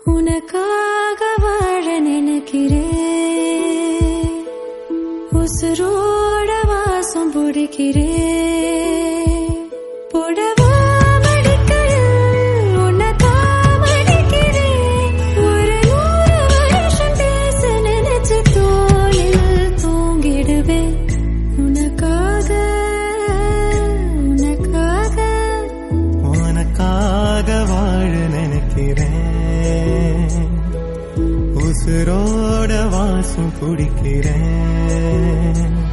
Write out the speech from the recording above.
உனக்காக வாழ நினைக்கிறேன் உசுரோட வாசம் பிடிக்கிறேன் புடவா மடிக்கையில் உன்னை தாமடிக்கிறேன். ஒரு நூறு வருஷம் பேச நினைச்சு தோளில் தூங்கிடுவேன். உனக்காக உனக்காக உனக்காக வாழ நினைக்கிறேன் உசுரோட வாசம் குடிக்கிறேன்